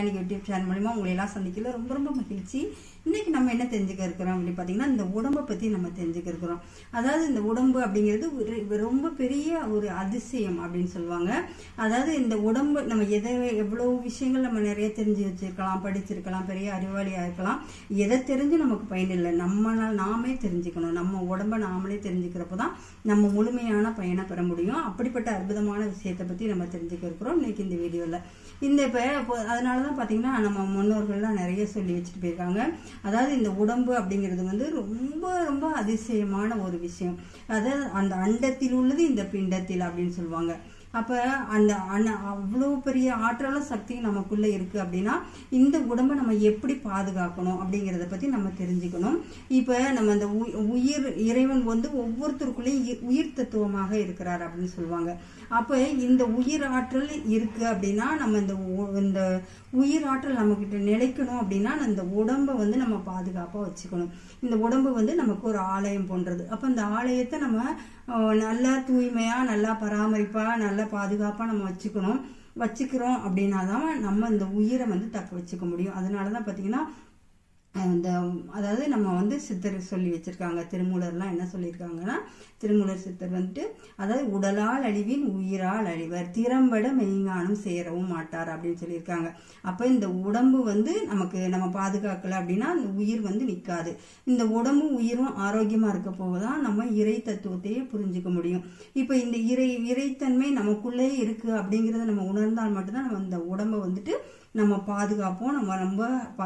எனக்கு YouTube channel மூலிமா உங்களை எல்லாம் சந்திக்கல ரொம்ப ரொம்ப மகிழ்ச்சி இன்னைக்கு நம்ம என்ன தெரிஞ்சுக்க இருக்கிறோம் அப்படின்னு பார்த்தீங்கன்னா இந்த உடம்பை பற்றி நம்ம தெரிஞ்சுக்க இருக்கிறோம் அதாவது இந்த உடம்பு அப்படிங்கிறது ஒரு ரொம்ப பெரிய ஒரு அதிசயம் அப்படின்னு சொல்லுவாங்க அதாவது இந்த உடம்பு நம்ம எதை எவ்வளோ விஷயங்கள் நம்ம நிறைய தெரிஞ்சு வச்சிருக்கலாம் படிச்சிருக்கலாம் பெரிய அறிவாளியாக இருக்கலாம் எதை தெரிஞ்சு நமக்கு பயன் இல்லை நம்ம நாமே தெரிஞ்சுக்கணும் நம்ம உடம்ப நாமளே தெரிஞ்சுக்கிறப்போ தான் நம்ம முழுமையான பயனை பெற முடியும் அப்படிப்பட்ட அற்புதமான விஷயத்தை பற்றி நம்ம தெரிஞ்சுக்க இருக்கிறோம் இன்னைக்கு இந்த வீடியோவில் இந்த இப்போ அதனால தான் பார்த்தீங்கன்னா நம்ம முன்னோர்கள்லாம் நிறைய சொல்லி வச்சுட்டு போயிருக்காங்க அதாவது இந்த உடம்பு அப்படிங்கிறது வந்து ரொம்ப ரொம்ப அதிசயமான ஒரு விஷயம் அதாவது அந்த அண்டத்தில் உள்ளது இந்த பிண்டத்தில் அப்படின்னு சொல்லுவாங்க அப்போ அந்த அண்ண அவ்வளோ பெரிய ஆற்றலும் சக்தியும் நமக்குள்ளே இருக்குது அப்படின்னா இந்த உடம்பை நம்ம எப்படி பாதுகாக்கணும் அப்படிங்கிறத பற்றி நம்ம தெரிஞ்சுக்கணும் இப்போ நம்ம அந்த உயிர் இறைவன் வந்து ஒவ்வொருத்தருக்குள்ளேயும் உயிர் தத்துவமாக இருக்கிறார் அப்படின்னு சொல்லுவாங்க அப்போ இந்த உயிர் ஆற்றல் இருக்குது அப்படின்னா நம்ம இந்த இந்த உயிர் ஆற்றல் நம்மக்கிட்ட நிலைக்கணும் அப்படின்னா இந்த உடம்பை வந்து நம்ம பாதுகாப்பாக வச்சுக்கணும் இந்த உடம்பு வந்து நமக்கு ஒரு ஆலயம் போன்றது அப்போ இந்த ஆலயத்தை நம்ம நல்லா தூய்மையாக நல்லா பராமரிப்பாக நல்லா பாதுகாப்பாக நம்ம வச்சுக்கணும் வச்சுக்கிறோம் அப்படின்னா தான் நம்ம இந்த உயிரை வந்து தக்க வச்சுக்க முடியும் அதனால தான் பார்த்தீங்கன்னா இந்த அதாவது நம்ம வந்து சித்தர் சொல்லி வச்சிருக்காங்க திருமூலர்லாம் என்ன சொல்லியிருக்காங்கன்னா திருமூலர் சித்தர் வந்துட்டு அதாவது உடலால் அழிவின் உயிரால் அழிவர் திறம்பட மெய்ஞானம் சேரவும் மாட்டார் அப்படின்னு சொல்லியிருக்காங்க அப்போ இந்த உடம்பு வந்து நமக்கு நம்ம பாதுகாக்கல அப்படின்னா அந்த உயிர் வந்து நிற்காது இந்த உடம்பும் உயிரும் ஆரோக்கியமாக இருக்க போகதான் நம்ம இறை தத்துவத்தையே புரிஞ்சுக்க முடியும் இப்போ இந்த இறை இறைத்தன்மை நமக்குள்ளே இருக்கு அப்படிங்கிறத நம்ம உணர்ந்தால் மட்டும்தான் நம்ம இந்த உடம்பை வந்துட்டு நம்ம பாதுகாப்போம் நம்ம ரொம்ப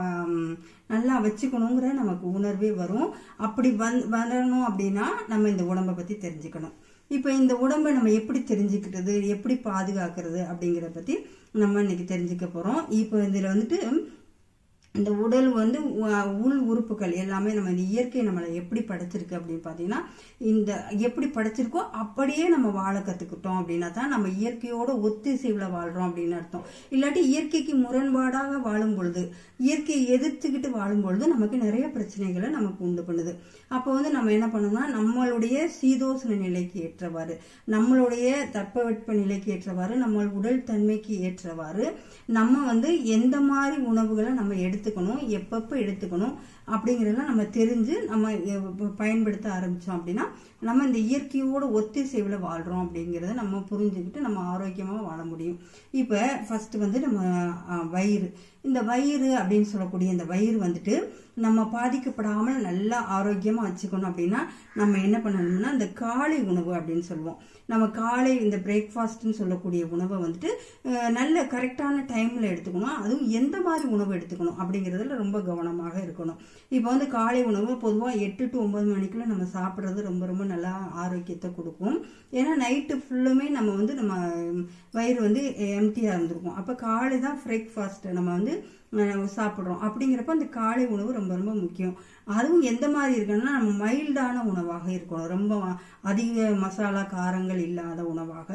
நல்லா வச்சுக்கணுங்கிற நமக்கு உணர்வே வரும் அப்படி வந் வரணும் அப்படின்னா நம்ம இந்த உடம்பை பற்றி தெரிஞ்சுக்கணும் இப்போ இந்த உடம்பை நம்ம எப்படி தெரிஞ்சுக்கிறது எப்படி பாதுகாக்கிறது அப்படிங்கிறத பற்றி நம்ம இன்னைக்கு தெரிஞ்சுக்க போகிறோம் இப்போ இதில் வந்துட்டு இந்த உடல் வந்து உள் உறுப்புகள் எல்லாமே நம்ம இந்த இயற்கை நம்மளை எப்படி படைச்சிருக்கு அப்படின்னு பார்த்தீங்கன்னா இந்த எப்படி படைச்சிருக்கோ அப்படியே நம்ம வாழ கற்றுக்கிட்டோம் அப்படின்னா தான் நம்ம இயற்கையோட ஒத்திசைவில் வாழ்கிறோம் அப்படின்னு அர்த்தம் இல்லாட்டி இயற்கைக்கு முரண்பாடாக வாழும் பொழுது இயற்கையை எதிர்த்துக்கிட்டு வாழும் பொழுது நமக்கு நிறைய பிரச்சனைகளை நமக்கு உண்டு பண்ணுது அப்போ வந்து நம்ம என்ன பண்ணோம்னா நம்மளுடைய சீதோசன நிலைக்கு ஏற்றவாறு நம்மளுடைய தட்பவெட்ப நிலைக்கு ஏற்றவாறு நம்ம உடல் தன்மைக்கு ஏற்றவாறு நம்ம வந்து எந்த மாதிரி உணவுகளை நம்ம எடுத்து எடுத்துக்கணும் எப்பப்போ எடுத்துக்கணும் அப்படிங்கிறதெல்லாம் நம்ம தெரிஞ்சு நம்ம பயன்படுத்த ஆரம்பித்தோம் அப்படின்னா நம்ம இந்த இயற்கையோட ஒத்திசைவில் வாழ்கிறோம் அப்படிங்கிறத நம்ம புரிஞ்சுக்கிட்டு நம்ம ஆரோக்கியமாக வாழ முடியும் இப்போ ஃபஸ்ட்டு வந்து நம்ம வயிறு இந்த வயிறு அப்படின்னு சொல்லக்கூடிய இந்த வயிறு வந்துட்டு நம்ம பாதிக்கப்படாமல் நல்லா ஆரோக்கியமாக வச்சுக்கணும் அப்படின்னா நம்ம என்ன பண்ணணும்னா இந்த காலை உணவு அப்படின்னு சொல்லுவோம் நம்ம காலை இந்த பிரேக்ஃபாஸ்ட்னு சொல்லக்கூடிய உணவை வந்துட்டு நல்ல கரெக்டான டைமில் எடுத்துக்கணும் அதுவும் எந்த மாதிரி உணவு எடுத்துக்கணும் அப்படிங்கிறதுல ரொம்ப கவனமாக இருக்கணும் இப்போ வந்து காலை உணவு பொதுவாக எட்டு டு ஒன்பது மணிக்குள்ள நம்ம சாப்பிட்றது ரொம்ப ரொம்ப நல்லா ஆரோக்கியத்தை கொடுக்கும் ஏன்னா நைட்டு ஃபுல்லுமே நம்ம வந்து நம்ம வயிறு வந்து எம்டியாக இருந்திருக்கும் அப்போ காலை தான் பிரேக்ஃபாஸ்ட் நம்ம வந்து சாப்பிட்றோம் அப்படிங்கிறப்ப அந்த காலை உணவு ரொம்ப ரொம்ப முக்கியம் அதுவும் எந்த மாதிரி இருக்குன்னா நம்ம மைல்டான உணவாக இருக்கணும் ரொம்ப அதிக மசாலா காரங்கள் இல்லாத உணவாக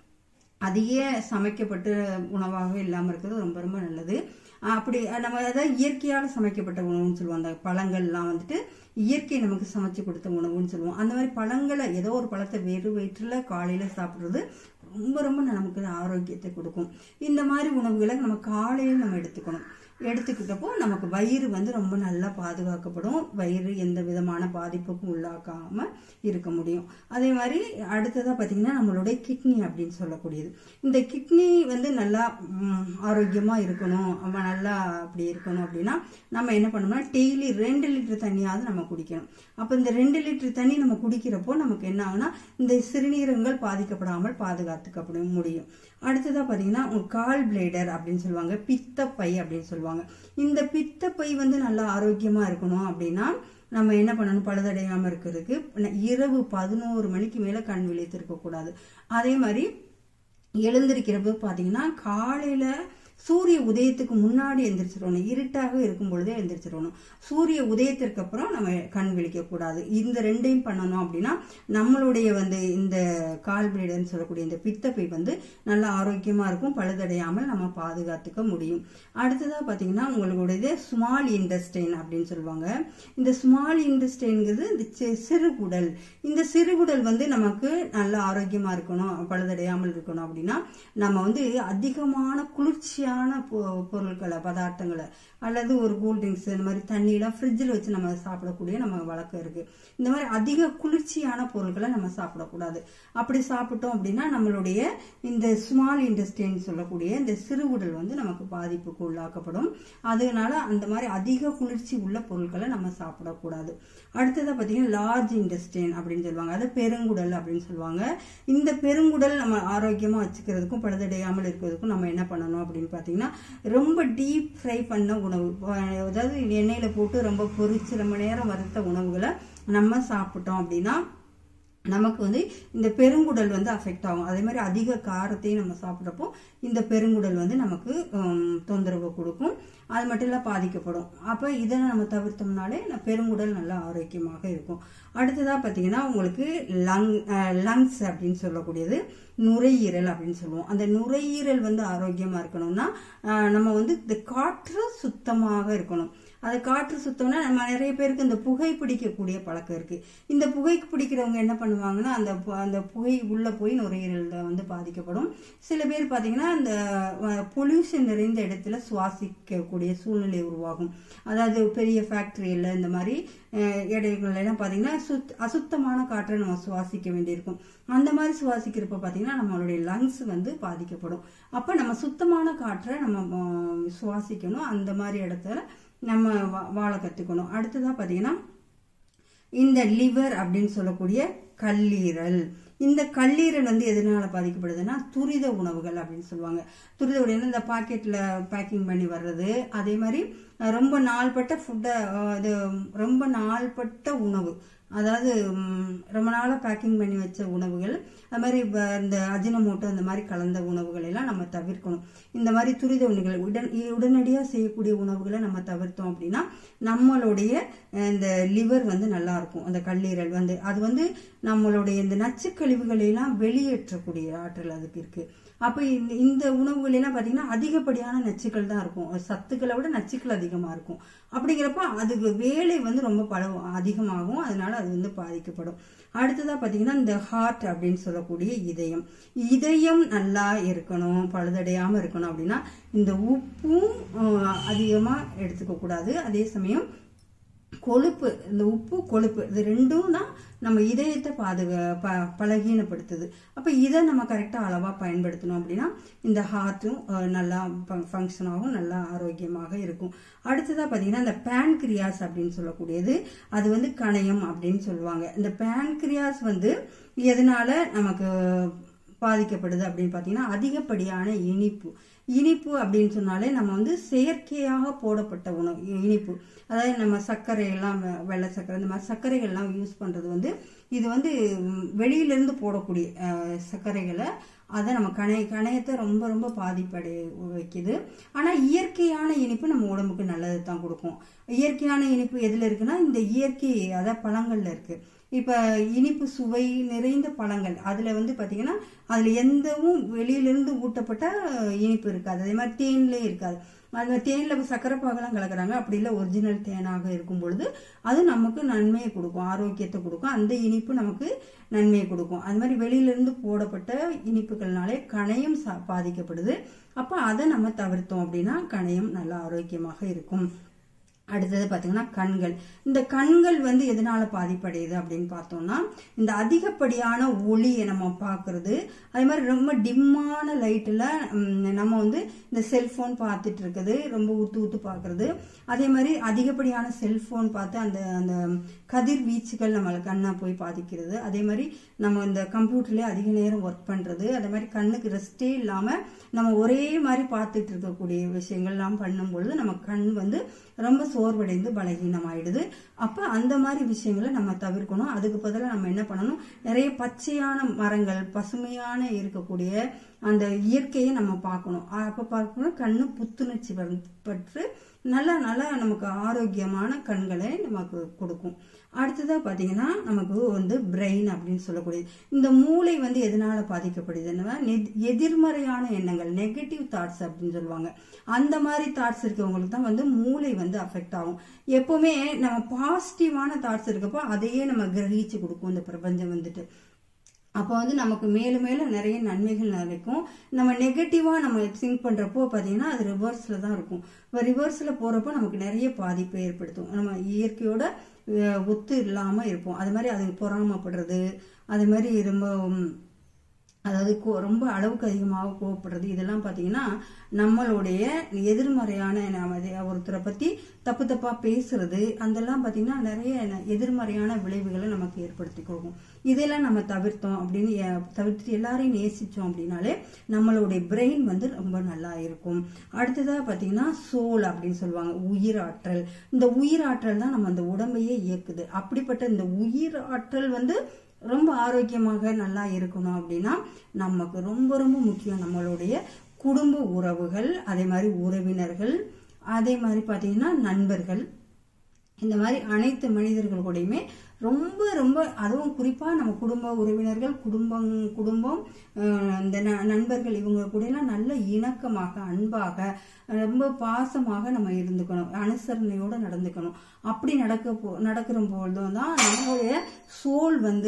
அதிக சமைக்கப்பட்ட உணவாக இல்லாமல் இருக்கிறது ரொம்ப ரொம்ப நல்லது அப்படி நம்ம அதாவது இயற்கையால் சமைக்கப்பட்ட உணவுன்னு சொல்லுவோம் அந்த பழங்கள்லாம் வந்துட்டு இயற்கை நமக்கு சமைச்சு கொடுத்த உணவுன்னு சொல்லுவோம் அந்த மாதிரி பழங்களை ஏதோ ஒரு பழத்தை வெறு வயிற்றில் காலையில் சாப்பிட்றது ரொம்ப ரொம்ப நமக்கு ஆரோக்கியத்தை கொடுக்கும் இந்த மாதிரி உணவுகளை நம்ம காலையில் நம்ம எடுத்துக்கணும் எடுத்துக்கிட்டப்போ நமக்கு வயிறு வந்து ரொம்ப நல்லா பாதுகாக்கப்படும் வயிறு எந்த விதமான பாதிப்புக்கும் உள்ளாக்காமல் இருக்க முடியும் அதே மாதிரி அடுத்ததாக பார்த்தீங்கன்னா நம்மளுடைய கிட்னி அப்படின்னு சொல்லக்கூடியது இந்த கிட்னி வந்து நல்லா ஆரோக்கியமாக இருக்கணும் அவன் நல்லா அப்படி இருக்கணும் அப்படின்னா நம்ம என்ன பண்ணோம்னா டெய்லி ரெண்டு லிட்டர் தண்ணியாவது நம்ம குடிக்கணும் அப்போ இந்த ரெண்டு லிட்டர் தண்ணி நம்ம குடிக்கிறப்போ நமக்கு என்ன ஆகுனா இந்த சிறுநீரகங்கள் பாதிக்கப்படாமல் பாதுகாத்துக்கப்பட முடியும் அடுத்ததாக பார்த்தீங்கன்னா கால் பிளேடர் அப்படின்னு சொல்லுவாங்க பித்தப்பை அப்படின்னு சொல்லுவாங்க இந்த பித்தப்பை வந்து நல்லா ஆரோக்கியமாக இருக்கணும் அப்படின்னா நம்ம என்ன பண்ணணும் பழுதடையாமல் இருக்கிறதுக்கு இரவு பதினோரு மணிக்கு மேலே கண் விழித்திருக்கக்கூடாது அதே மாதிரி எழுந்திருக்கிறப்ப பார்த்தீங்கன்னா காலையில் சூரிய உதயத்துக்கு முன்னாடி எந்திரிச்சிடணும் இருட்டாக இருக்கும் பொழுதே எந்திரிச்சிடணும் சூரிய உதயத்திற்கு அப்புறம் நம்ம கண் விழிக்கக்கூடாது இந்த ரெண்டையும் பண்ணணும் அப்படின்னா நம்மளுடைய வந்து இந்த கால் பிளேடர்னு சொல்லக்கூடிய இந்த பித்தப்பை வந்து நல்லா ஆரோக்கியமாக இருக்கும் பழுதடையாமல் நம்ம பாதுகாத்துக்க முடியும் அடுத்ததாக பார்த்தீங்கன்னா உங்களுடைய ஸ்மால் இண்டஸ்டைன் அப்படின்னு சொல்லுவாங்க இந்த ஸ்மால் இண்டஸ்டைன்ங்கிறது இந்த சிறுகுடல் இந்த சிறுகுடல் வந்து நமக்கு நல்ல ஆரோக்கியமாக இருக்கணும் பழுதடையாமல் இருக்கணும் அப்படின்னா நம்ம வந்து அதிகமான குளிர்ச்சியாக குளிர்ச்சியான பொ- பொருட்களை பதார்த்தங்களை அல்லது ஒரு கூல் ட்ரிங்க்ஸ் இந்த மாதிரி தண்ணியெல்லாம் ஃப்ரிட்ஜில் வச்சு நம்ம சாப்பிடக்கூடிய நம்ம வழக்கம் இருக்கு இந்த மாதிரி அதிக குளிர்ச்சியான பொருட்களை நம்ம சாப்பிடக்கூடாது அப்படி சாப்பிட்டோம் அப்படின்னா நம்மளுடைய இந்த ஸ்மால் இன்டெஸ்டைன் சொல்லக்கூடிய இந்த சிறுகுடல் வந்து நமக்கு பாதிப்புக்கு உள்ளாக்கப்படும் அதனால அந்த மாதிரி அதிக குளிர்ச்சி உள்ள பொருட்களை நம்ம சாப்பிடக்கூடாது அடுத்ததா பார்த்தீங்கன்னா லார்ஜ் இன்டெஸ்டைன் அப்படின்னு சொல்லுவாங்க அது பெருங்குடல் அப்படின்னு சொல்லுவாங்க இந்த பெருங்குடல் நம்ம ஆரோக்கியமா வச்சுக்கிறதுக்கும் பழுதடையாமல் இருக்கிறதுக்கும் நம்ம என்ன பண்ணணும் அப்படின்னு பார்த்தீங்கன்னா ரொம்ப டீப் ஃப்ரை பண்ண உணவு அதாவது எண்ணெயில போட்டு ரொம்ப பொரிச்சு ரொம்ப நேரம் வறுத்த உணவுகளை நம்ம சாப்பிட்டோம் அப்படின்னா நமக்கு வந்து இந்த பெருங்குடல் வந்து அஃபெக்ட் ஆகும் அதே மாதிரி அதிக காரத்தையும் நம்ம சாப்பிட்றப்போ இந்த பெருங்குடல் வந்து நமக்கு ஹம், தொந்தரவு கொடுக்கும் அது மட்டும் இல்ல பாதிக்கப்படும் அப்போ இதை நம்ம தவிர்த்தோம்னாலே ந- பெருங்குடல் நல்லா ஆரோக்கியமாக இருக்கும் அடுத்ததா பார்த்தீங்கன்னா உங்களுக்கு லங் லங்ஸ் அப்படின்னு சொல்லக்கூடியது நுரையீரல் அப்படின்னு சொல்லுவோம் அந்த நுரையீரல் வந்து ஆரோக்கியமா இருக்கணும்னா அஹ், நம்ம வந்து இந்த காற்று சுத்தமாக இருக்கணும் அது காற்று சுத்தம்னா நம்ம நிறைய பேருக்கு இந்த புகை பிடிக்கக்கூடிய பழக்கம் இருக்கு இந்த புகை பிடிக்கிறவங்க என்ன பண்ணுவாங்கன்னா அந்த பு- அந்த புகை உள்ள போய் நுரையீரல்ல வந்து பாதிக்கப்படும் சில பேர் பாத்தீங்கன்னா அந்த பொல்யூஷன் நிறைந்த இடத்துல சுவாசிக்கக்கூடிய சூழ்நிலை உருவாகும் அதாவது பெரிய ஃபேக்டரியில இந்த மாதிரி அஹ், இடைகள்ல எல்லாம் பாத்தீங்கன்னா சுத் அசுத்தமான காற்றை நம்ம சுவாசிக்க வேண்டியிருக்கும் அந்த மாதிரி சுவாசிக்கிறப்ப பாத்தீங்கன்னா நம்மளுடைய லங்ஸ் வந்து பாதிக்கப்படும் அப்ப நம்ம சுத்தமான காற்றை நம்ம அஹ், சுவாசிக்கணும் அந்த மாதிரி இடத்துல நம்ம வா- வாழ கத்துக்கணும் அடுத்ததா பாத்தீங்கன்னா இந்த லிவர் அப்படின்னு சொல்லக்கூடிய கல்லீரல் இந்த கல்லீரல் வந்து எதனால பாதிக்கப்படுதுன்னா துரித உணவுகள் அப்படின்னு சொல்லுவாங்க துரித உணவு இந்த பாக்கெட்ல பேக்கிங் பண்ணி வர்றது அதே மாதிரி அஹ், ரொம்ப நாள்பட்ட ஃபுட்டை இது ரொம்ப நாள்பட்ட உணவு அதாவது ம், ரொம்ப நாளாக பேக்கிங் பண்ணி வச்ச உணவுகள் அது மாதிரி வ- இந்த அஜினமோட்டோ இந்த மாதிரி கலந்த உணவுகளை எல்லாம் நம்ம தவிர்க்கணும் இந்த மாதிரி துரித உணவுகள் உடன் உடனடியாக செய்யக்கூடிய உணவுகளை நம்ம தவிர்த்தோம் அப்படின்னா நம்மளுடைய அஹ், இந்த லிவர் வந்து நல்லா இருக்கும் அந்த கல்லீரல் வந்து அது வந்து நம்மளுடைய இந்த நச்சுக்கழிவுகளை எல்லாம் வெளியேற்றக்கூடிய ஆற்றல் அதுக்கு இருக்கு அப்ப இந்த இந்த உணவுகள் எல்லாம் பாத்தீங்கன்னா அதிகப்படியான நச்சுக்கள் தான் இருக்கும் சத்துக்களை விட நச்சுக்கள் அதிகமா இருக்கும் அப்படிங்கிறப்ப அதுக்கு வேலை வந்து ரொம்ப பல அதிகமாகும் அதனால அது வந்து பாதிக்கப்படும் அடுத்ததா பாத்தீங்கன்னா இந்த ஹார்ட் அப்படின்னு சொல்லக்கூடிய இதயம் இதயம் நல்லா இருக்கணும் பழுதடையாம இருக்கணும் அப்படின்னா இந்த உப்பும் அஹ், அதிகமா எடுத்துக்க கூடாது அதே சமயம் கொழுப்பு இந்த உப்பு கொழுப்பு இது ரெண்டும் தான் நம்ம இதயத்தை பாதுகா ப பலகீனப்படுத்துது அப்போ இதை நம்ம கரெக்டாக அளவாக பயன்படுத்தணும் அப்படின்னா இந்த ஹார்ட்டும் நல்லா ஃபங்க்ஷன் ஆகும் நல்லா ஆரோக்கியமாக இருக்கும் அடுத்ததாக பார்த்தீங்கன்னா இந்த பேன்கிரியாஸ் அப்படின்னு சொல்லக்கூடியது அது வந்து கணையம் அப்படின்னு சொல்லுவாங்க இந்த பேன்கிரியாஸ் வந்து எதனால நமக்கு பாதிக்கப்படுது அப்படின்னு பார்த்தீங்கன்னா அதிகப்படியான இனிப்பு இனிப்பு அப்படின்னு சொன்னாலே நம்ம வந்து செயற்கையாக போடப்பட்ட உணவு இனிப்பு அதாவது நம்ம சர்க்கரை எல்லாம் வெ- வெள்ளை சர்க்கரை இந்த மாதிரி சர்க்கரைகள் எல்லாம் யூஸ் பண்றது வந்து இது வந்து ம், வெளியிலிருந்து போடக்கூடிய அஹ், சர்க்கரைகளை அதை நம்ம கணை கணையத்தை ரொம்ப ரொம்ப பாதிப்படை வைக்குது ஆனா இயற்கையான இனிப்பு நம்ம உடம்புக்கு நல்லது தான் கொடுக்கும் இயற்கையான இனிப்பு எதுல இருக்குன்னா இந்த இயற்கை அதாவது பழங்கள்ல இருக்கு இப்ப இனிப்பு சுவை நிறைந்த பழங்கள் அதுல வந்து பாத்தீங்கன்னா அதுல எந்தவும் வெளியிலிருந்து ஊட்டப்பட்ட இனிப்பு இருக்காது அதே மாதிரி தேன்லயும் இருக்காது அந்த தேன்ல சக்கரை பாகெல்லாம் கலக்குறாங்க அப்படி இல்லை ஒரிஜினல் தேனாக இருக்கும் பொழுது அது நமக்கு நன்மையை கொடுக்கும் ஆரோக்கியத்தை கொடுக்கும் அந்த இனிப்பு நமக்கு நன்மையை கொடுக்கும் அது மாதிரி வெளியில இருந்து போடப்பட்ட இனிப்புகள்னாலே கணையம் சா- பாதிக்கப்படுது அப்ப அதை நம்ம தவிர்த்தோம் அப்படின்னா கணையம் நல்லா ஆரோக்கியமாக இருக்கும் அடுத்தது பார்த்தீங்கன்னா கண்கள் இந்த கண்கள் வந்து எதனால பாதிப்படையுது அப்படின்னு பார்த்தோம்னா இந்த அதிகப்படியான ஒளியை நம்ம பார்க்கறது அதே மாதிரி ரொம்ப டிம்மான லைட்டில் நம்ம வந்து இந்த செல்போன் பார்த்துட்டு இருக்குது ரொம்ப ஊத்து ஊத்து பார்க்கறது அதே மாதிரி அதிகப்படியான செல்போன் பார்த்து அந்த அந்த கதிர்வீச்சுகள் நம்மளை கண்ணை போய் பாதிக்கிறது அதே மாதிரி நம்ம இந்த கம்ப்யூட்டர்லேயே அதிக நேரம் ஒர்க் பண்ணுறது அதே மாதிரி கண்ணுக்கு ரெஸ்டே இல்லாமல் நம்ம ஒரே மாதிரி பார்த்துட்டு இருக்கக்கூடிய விஷயங்கள்லாம் பண்ணும் பொழுது நம்ம கண் வந்து ரொம்ப சோர்வடைந்து பலகீனமாயிடுது அப்ப அந்த மாதிரி விஷயங்களை நம்ம தவிர்க்கணும் அதுக்கு பதிலாக நம்ம என்ன பண்ணணும் நிறைய பச்சையான மரங்கள் பசுமையான இருக்கக்கூடிய அந்த இயற்கையை நம்ம பார்க்கணும் அப்ப பார்க்கணும் கண்ணு புத்துணர்ச்சி வரும் பற்று நல்ல நல்ல நமக்கு ஆரோக்கியமான கண்களை நமக்கு கொடுக்கும் அடுத்ததா பாத்தீங்கன்னா நமக்கு வந்து பிரெயின் அப்படின்னு சொல்லக்கூடியது இந்த மூளை வந்து எதனால பாதிக்கப்படுதுன்னா நெ- எதிர்மறையான எண்ணங்கள் நெகட்டிவ் தாட்ஸ் அப்படின்னு சொல்லுவாங்க அந்த மாதிரி தாட்ஸ் இருக்கவங்களுக்கு தான் வந்து மூளை வந்து அஃபெக்ட் ஆகும் எப்பவுமே நம்ம பாசிட்டிவான தாட்ஸ் இருக்கப்போ அதையே நம்ம கிரகிச்சு கொடுக்கும் இந்த பிரபஞ்சம் வந்துட்டு அப்போ வந்து நமக்கு மேலும் மேலும் நிறைய நன்மைகள் கிடைக்கும் நம்ம நெகட்டிவாக நம்ம திங்க் பண்ணுறப்போ பார்த்தீங்கன்னா அது ரிவர்ஸில் தான் இருக்கும் இப்போ ரிவர்ஸில் போகிறப்போ நமக்கு நிறைய பாதிப்பை ஏற்படுத்தும் நம்ம இயற்கையோட அஹ், ஒத்து இல்லாமல் இருப்போம் அது மாதிரி அது பொறாமப்படுறது அது மாதிரி ரொம்ப உம், அதாவது கோ- ரொம்ப அளவுக்கு அதிகமாக கோவப்படுறது இதெல்லாம் பார்த்தீங்கன்னா நம்மளுடைய எதிர்மறையான நாம இது ஒருத்தரை பற்றி தப்பு தப்பாக பேசுறது அதெல்லாம் பார்த்தீங்கன்னா நிறைய ந- எதிர்மறையான விளைவுகளை நமக்கு ஏற்படுத்தி கொடுக்கும் இதெல்லாம் நம்ம தவிர்த்தோம் அப்படின்னு எ- தவிர்த்துட்டு எல்லாரையும் நேசித்தோம் அப்படின்னாலே நம்மளுடைய பிரெயின் வந்து ரொம்ப நல்லா இருக்கும் அடுத்ததாக பார்த்தீங்கன்னா சோல் அப்படின்னு சொல்லுவாங்க உயிராற்றல் இந்த உயிராற்றல் தான் நம்ம அந்த உடம்பையே இயக்குது அப்படிப்பட்ட இந்த உயிராற்றல் வந்து ரொம்ப ஆரோக்கியமாக நல்லா இருக்கணும் அப்படின்னா நமக்கு ரொம்ப ரொம்ப முக்கியம் நம்மளுடைய குடும்ப உறவுகள் அதே மாதிரி உறவினர்கள் அதே மாதிரி பார்த்தீங்கன்னா நண்பர்கள் இந்த மாதிரி அனைத்து மனிதர்கள் கூடயுமே ரொம்ப ரொம்ப அதுவும் குறிப்பாக நம்ம குடும்ப உறவினர்கள் குடும்பம் குடும்பம் அஹ், இந்த ந- நண்பர்கள் இவங்க கூடலாம் நல்ல இணக்கமாக அன்பாக அஹ், ரொம்ப பாசமாக நம்ம இருந்துக்கணும் அனுசரணையோடு நடந்துக்கணும் அப்படி நடக்க போ நடக்கிற பொழுதும் தான் நம்மளுடைய சோல் வந்து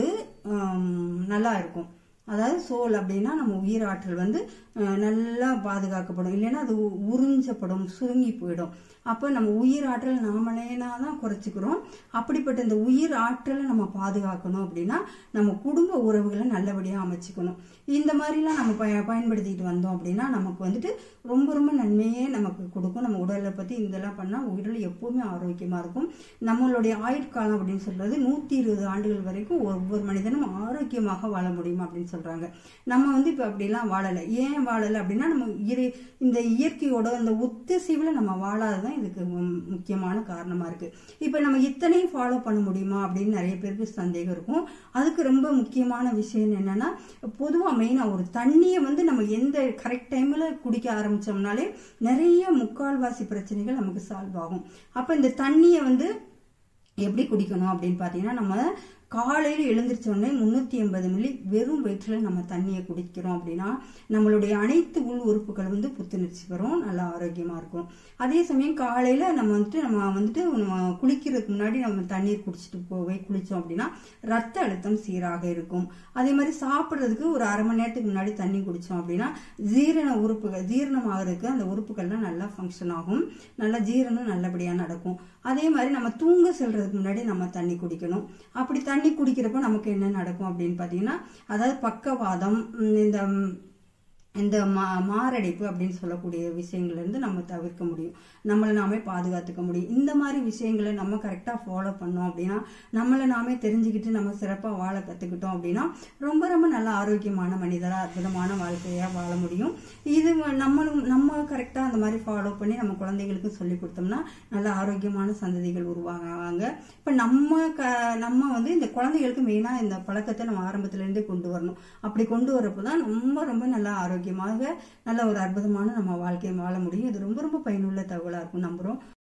ஹம், நல்லா இருக்கும் அதாவது சோல் அப்படின்னா நம்ம உயிராற்றல் வந்து அஹ், நல்லா பாதுகாக்கப்படும் இல்லைன்னா அது உ- உறிஞ்சப்படும் சுருங்கி போயிடும் அப்போ நம்ம உயிராற்றல் நாமளேனா தான் குறைச்சிக்கிறோம் அப்படிப்பட்ட இந்த உயிர் ஆற்றலை நம்ம பாதுகாக்கணும் அப்படின்னா நம்ம குடும்ப உறவுகளை நல்லபடியாக அமைச்சுக்கணும் இந்த மாதிரிலாம் நம்ம பய பயன்படுத்திட்டு வந்தோம் அப்படின்னா நமக்கு வந்துட்டு ரொம்ப ரொம்ப நன்மையே நமக்கு கொடுக்கும் நம்ம உடலை பற்றி இதெல்லாம் பண்ணால் உடல் எப்பவுமே ஆரோக்கியமாக இருக்கும் நம்மளுடைய ஆயுட்காலம் அப்படின்னு சொல்றது நூற்றி இருபது ஆண்டுகள் வரைக்கும் ஒவ்வொரு மனிதனும் ஆரோக்கியமாக வாழ முடியும் அப்படின்னு சொல்கிறாங்க நம்ம வந்து இப்போ அப்படிலாம் வாழலை ஏன் வாழலை அப்படின்னா நம்ம இரு இந்த இயற்கையோட அந்த ஒத்திசைவில் நம்ம வாழாததான் இதுக்கு மு- முக்கியமான காரணமாக இருக்குது இப்போ நம்ம இத்தனையும் ஃபாலோ பண்ண முடியுமா அப்படின்னு நிறைய பேருக்கு சந்தேகம் இருக்கும் அதுக்கு ரொம்ப முக்கியமான விஷயம் என்னன்னா பொதுவாக மெயினாக ஒரு தண்ணியை வந்து நம்ம எந்த கரெக்ட் டைமில் குடிக்க ஆரம்பிச்சோம்னாலே நிறைய முக்கால்வாசி பிரச்சனைகள் நமக்கு சால்வ் ஆகும் அப்போ இந்த தண்ணியை வந்து எப்படி குடிக்கணும் அப்படின்னு பார்த்தீங்கன்னா நம்ம காலையில் எழுந்திரிச்ச உடனே முந்நூற்றி எண்பது மில்லி வெறும் வயிற்றில் நம்ம தண்ணியை குடிக்கிறோம் அப்படின்னா நம்மளுடைய அனைத்து உள் உறுப்புகள் வந்து புத்துணர்ச்சி பெறும் நல்லா ஆரோக்கியமாக இருக்கும் அதே சமயம் காலையில் நம்ம வந்துட்டு நம்ம வந்துட்டு நம்ம குளிக்கிறதுக்கு முன்னாடி நம்ம தண்ணீர் குடிச்சிட்டு போய் குளித்தோம் அப்படின்னா ரத்த அழுத்தம் சீராக இருக்கும் அதே மாதிரி சாப்பிட்றதுக்கு ஒரு அரை மணி நேரத்துக்கு முன்னாடி தண்ணி குடித்தோம் அப்படின்னா ஜீரண உறுப்புகள் ஜீரணம் ஆகிறதுக்கு அந்த உறுப்புகள்லாம் நல்லா ஃபங்க்ஷன் ஆகும் நல்லா ஜீரணம் நல்லபடியாக நடக்கும் அதே மாதிரி நம்ம தூங்க செல்றதுக்கு முன்னாடி நம்ம தண்ணி குடிக்கணும் அப்படி தண்ணி குடிக்கிறப்போ நமக்கு என்ன நடக்கும் அப்படின்னு பார்த்தீங்கன்னா அதாவது பக்கவாதம் உம், இந்த உம், இந்த மா மாரடைப்பு அப்படின்னு சொல்லக்கூடிய விஷயங்கள்ல இருந்து நம்ம தவிர்க்க முடியும் நம்மளை நாமே பாதுகாத்துக்க முடியும் இந்த மாதிரி விஷயங்களை நம்ம கரெக்டாக ஃபாலோ பண்ணோம் அப்படின்னா நம்மளை நாமே தெரிஞ்சுக்கிட்டு நம்ம சிறப்பாக வாழ கற்றுக்கிட்டோம் அப்படின்னா ரொம்ப ரொம்ப நல்ல ஆரோக்கியமான மனிதராக அற்புதமான வாழ்க்கையாக வாழ முடியும் இது வ- நம்மளும் நம்ம கரெக்டாக அந்த மாதிரி ஃபாலோ பண்ணி நம்ம குழந்தைகளுக்கு சொல்லி கொடுத்தோம்னா நல்ல ஆரோக்கியமான சந்ததிகள் உருவாகுவாங்க இப்போ நம்ம க நம்ம வந்து இந்த குழந்தைகளுக்கு மெயினாக இந்த பழக்கத்தை நம்ம ஆரம்பத்துலேருந்தே கொண்டு வரணும் அப்படி கொண்டு வரப்போ தான் ரொம்ப ரொம்ப நல்லா ஆரோக்கியமாக நல்ல ஒரு அற்புதமான நம்ம வாழ்க்கையை வாழ முடியும் இது ரொம்ப ரொம்ப பயனுள்ள தகவலாக இருக்கும் நம்புகிறோம்